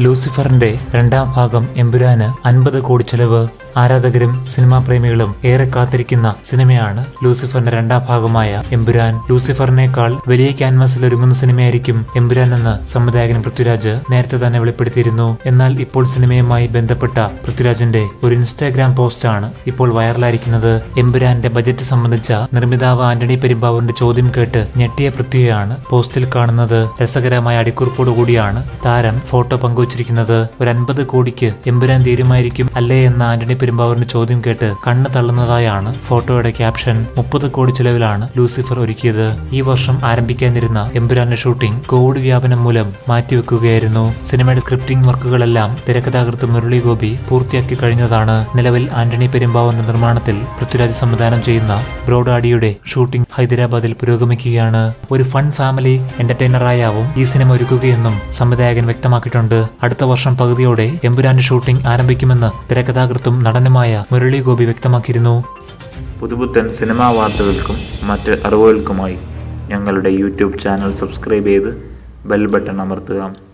ലൂസിഫറിന്റെ രണ്ടാം ഭാഗം എമ്പുരാന് അൻപത് കോടി ചെലവ് ആരാധകരും സിനിമാ പ്രേമികളും ഏറെ കാത്തിരിക്കുന്ന സിനിമയാണ് ലൂസിഫറിന്റെ രണ്ടാം ഭാഗമായ എമ്പുരാൻ ലൂസിഫറിനേക്കാൾ വലിയ ക്യാൻവാസിൽ ഒരുങ്ങുന്ന സിനിമയായിരിക്കും എമ്പുരാൻ എന്ന് സംവിധായകൻ പൃഥ്വിരാജ് നേരത്തെ തന്നെ വെളിപ്പെടുത്തിയിരുന്നു എന്നാൽ ഇപ്പോൾ സിനിമയുമായി ബന്ധപ്പെട്ട പൃഥ്വിരാജിന്റെ ഒരു ഇൻസ്റ്റാഗ്രാം പോസ്റ്റാണ് ഇപ്പോൾ വൈറലായിരിക്കുന്നത് എമ്പുരാന്റെ ബജറ്റ് സംബന്ധിച്ച നിർമ്മിതാവ് ആന്റണി പെരുമ്പാവൂരിന്റെ ചോദ്യം കേട്ട് ഞെട്ടിയ പൃഥ്വിയാണ് പോസ്റ്റിൽ കാണുന്നത് രസകരമായ അടിക്കുറിപ്പോടുകൂടിയാണ് താരം ഫോട്ടോ പങ്കുവച്ചിരിക്കുന്നത് ഒരു അൻപത് കോടിക്ക് എമ്പുരാൻ തീരുമായിരിക്കും അല്ലേ എന്ന ആന്റണി പെരുമ്പാവൂരിന്റെ ചോദ്യം കേട്ട് കണ്ണ് തള്ളുന്നതായാണ് ഫോട്ടോയുടെ ക്യാപ്ഷൻ മുപ്പത് കോടി ചെലവിലാണ് ലൂസിഫർ ഒരുക്കിയത് ഈ വർഷം ആരംഭിക്കാനിരുന്ന എമ്പുരാന്റെ ഷൂട്ടിംഗ് കോവിഡ് വ്യാപനം മൂലം മാറ്റിവെക്കുകയായിരുന്നു സിനിമയുടെ സ്ക്രിപ്റ്റിംഗ് വർക്കുകളെല്ലാം തിരക്കഥാകൃത്ത് മുരളി ഗോപി പൂർത്തിയാക്കി കഴിഞ്ഞതാണ് നിലവിൽ ആന്റണി പെരുമ്പാവൂരിന്റെ നിർമ്മാണത്തിൽ പൃഥ്വിരാജ് സംവിധാനം ചെയ്യുന്ന ബ്രോഡാഡിയുടെ ഷൂട്ടിംഗ് ഹൈദരാബാദിൽ പുരോഗമിക്കുകയാണ് ഒരു ഫൺ ഫാമിലി എന്റർടൈനറായാവും ഈ സിനിമ ഒരുക്കുകയെന്നും സംവിധായകൻ വ്യക്തമാക്കിയിട്ടുണ്ട് അടുത്ത വർഷം പകുതിയോടെ എമ്പുരാന്റെ ഷൂട്ടിംഗ് ആരംഭിക്കുമെന്ന് തിരക്കഥാകൃത്തും നടനുമായ മുരളി ഗോപി വ്യക്തമാക്കിയിരുന്നു പുതുപുത്തൻ സിനിമാ വാർത്തകൾക്കും മറ്റ് അറിവുകൾക്കുമായി ഞങ്ങളുടെ യൂട്യൂബ് ചാനൽ സബ്സ്ക്രൈബ് ചെയ്ത് ബെൽ ബട്ടൺ അമർത്തുക